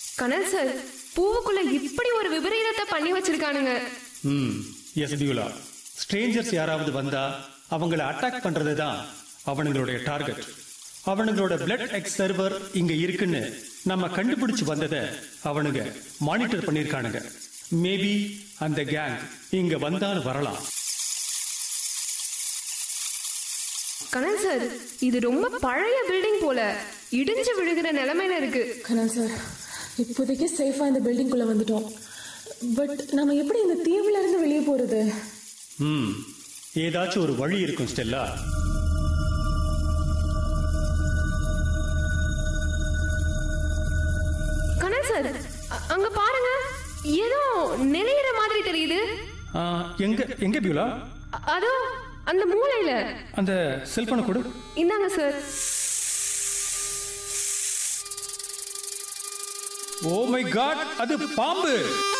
கனல் சார் பூவுக்குள்ள இப்படி ஒரு விபரீதத்தை பண்ணி வச்சிருக்கானுங்க ம் எஸ் பியூலா ஸ்ட்ரேஞ்சர்ஸ் யாராவது வந்தா அவங்கள அட்டாக் பண்றது தான் அவனுங்களுடைய டார்கெட் அவனுங்களோட பிளட் எக்ஸ் சர்வர் இங்க இருக்குன்னு நம்ம கண்டுபிடிச்சு வந்ததை அவனுங்க மானிட்டர் பண்ணிருக்கானுங்க மேபி அந்த கேங் இங்க வந்தாலும் வரலாம் கனல் சார் இது ரொம்ப பழைய பில்டிங் போல இடிஞ்சு விழுகிற நிலைமையில இருக்கு கனல் சார் இப்போதைக்கு சேஃபா இந்த பில்டிங்குள்ள வந்துட்டோம் பட் நம்ம எப்படி இந்த தீவுல இருந்து வெளியே போறது ம் ஏதாச்சும் ஒரு வழி இருக்கும் ஸ்டெல்லா கனல் சார் அ- அங்க பாருங்க ஏதோ நெளியிற மாதிரி தெரியுது ஆ, எங்க எங்க பியூலா அ- அதோ அந்த மூலையில அந்த செல்போனை கொடு இந்தாங்க சார் ஓ மை காட் அது பாம்பு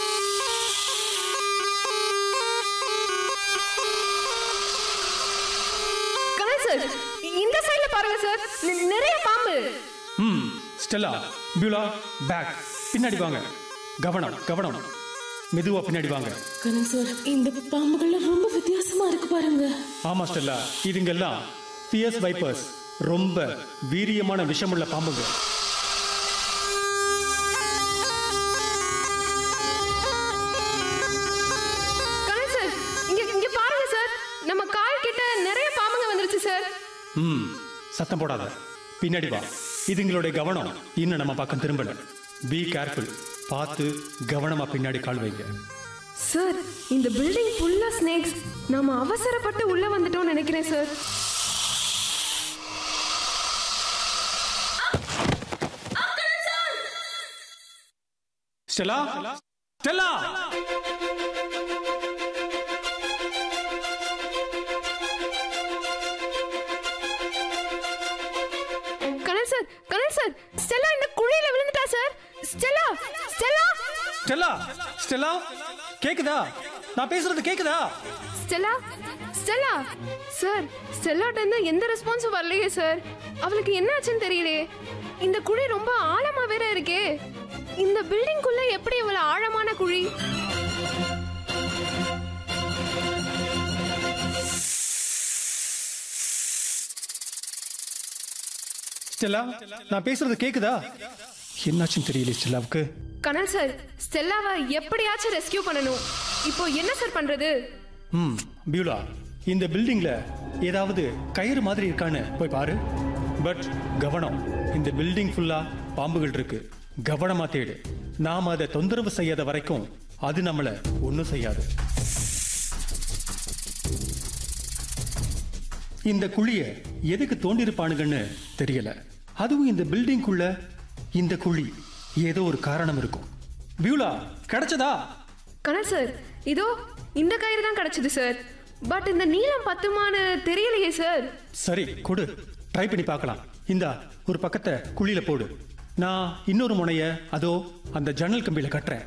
கனல் சார் இந்த சைடுல பாருங்க சார் நி- நிறைய பாம்பு ம் ஸ்டெல்லா பியூலா பேக் பின்னாடி வாங்க கவனம் கவனம் மெதுவா பின்னாடி வாங்க கனல் சார் இந்த பாம்புகள்லாம் ரொம்ப வித்தியாசமா இருக்கு பாருங்க ஆமா ஸ்டெல்லா இதுங்கெல்லாம் பியர்ஸ் வைப்பர்ஸ் ரொம்ப வீரியமான விஷமுள்ள பாம்புங்க கனல் சார் இங்க இங்க பாருங்க சார் நம்ம கால் கிட்ட நிறைய பாம்புங்க வந்துருச்சு சார் ம் சத்தம் போடாத பின்னாடி வா இதுங்களுடைய கவனம் இன்னும் நம்ம பக்கம் திரும்பல பி கேர்ஃபுல் பார்த்து கவனமா பின்னாடி கால் வைங்க சார் இந்த பில்டிங் ஃபுல்லா ஸ்னேக்ஸ் நாம அவசரப்பட்டு உள்ள வந்துட்டோம்னு நினைக்கிறேன் sir Stella Stella Kanal sir Kanal sir Stella இந்த குழியில விழுந்துட்டா sir Stella Stella Stella Stella கேக்குதா நான் பேசுறது கேக்குதா ஸ்டெல்லா ஸ்டெல்லா சார் ஸ்டெல்லாட்ட இருந்து எந்த ரெஸ்பான்ஸும் வரலையே சார் அவளுக்கு என்ன ஆச்சுன்னு தெரியலையே இந்த குழி ரொம்ப ஆழமா வேற இருக்கே இந்த பில்டிங்குள்ள எப்படி இவ்வளவு ஆழமான குழி ஸ்டெல்லா நான் பேசுறது கேக்குதா என்னாச்சுன்னு தெரியல ஸ்டெல்லாவுக்கு கனல் சார் ஸ்டெல்லாவை எப்படியாச்சும் ரெஸ்கியூ பண்ணணும் இப்போ என்ன சார் பண்றது ம் பியூலா இந்த பில்டிங்ல ஏதாவது கயிறு மாதிரி இருக்கான்னு போய் பாரு பட் கவனம் இந்த பில்டிங் ஃபுல்லா பாம்புகள் இருக்கு கவனமா தேடு நாம அதை தொந்தரவு செய்யாத வரைக்கும் அது நம்மள ஒன்றும் செய்யாது இந்த குழிய எதுக்கு தோண்டிருப்பானுங்கன்னு தெரியல அதுவும் இந்த பில்டிங்குள்ள இந்த குழி ஏதோ ஒரு காரணம் இருக்கும் பியூலா கிடைச்சதா கனல் சார் இதோ இந்த கயிறு தான் கிடைச்சது சார் பட் இந்த நீளம் பத்துமான்னு தெரியலையே சார் சரி கொடு ட்ரை பண்ணி பார்க்கலாம் இந்தா ஒரு பக்கத்தை குழியில போடு நான் இன்னொரு முனைய அதோ அந்த ஜன்னல் கம்பியில கட்டுறேன்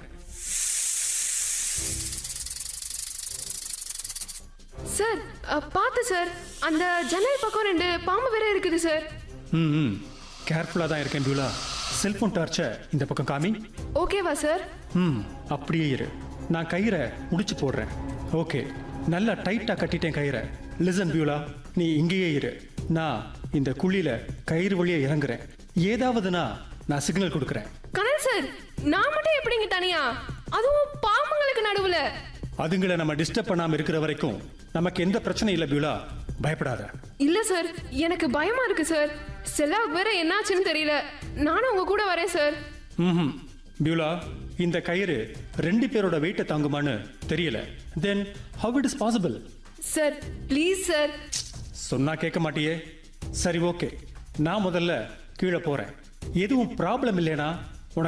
சார் அ, பார்த்து சார் அந்த ஜன்னல் பக்கம் ரெண்டு பாம்பு வேற இருக்குது சார் ம் ம் கேர்ஃபுல்லாக தான் இருக்கேன் பியூலா செல்போன் டார்ச்சை இந்த பக்கம் காமி ஓகேவா சார் ம் அப்படியே இரு நான் கயிறை முடிச்சு போடுறேன் ஓகே நல்லா டைட்டாக கட்டிட்டேன் கயிறை லிசன் பியூலா நீ இங்கேயே இரு நான் இந்த குழியில கயிறு வழியா இறங்குறேன் ஏதாவதுனா நான் சிக்னல் கொடுக்குறேன் கனல் சார் நான் மட்டும் எப்படிங்க தனியா அதுவும் பாம்புங்களுக்கு நடுவுல அதுங்களை நம்ம டிஸ்டர்ப் பண்ணாம இருக்கிற வரைக்கும் நமக்கு எந்த பிரச்சனையும் இல்லை பியூலா பயப்படாத இல்ல சார் எனக்கு பயமா இருக்கு சார் செல்லாவுக்கு வேற என்னாச்சுன்னு தெரியல நானும் உங்க கூட வரேன் சார் ம்ஹும். பியூலா இந்த கயிறு ரெண்டு பேரோட வெயிட்டை தாங்குமான்னு தெரியல then how it is possible sir please sir சொன்னா கேட்க மாட்டியே சரி ஓகே நான் முதல்ல கீழே போறேன் எதுவும் ப்ராப்ளம் இல்லைனா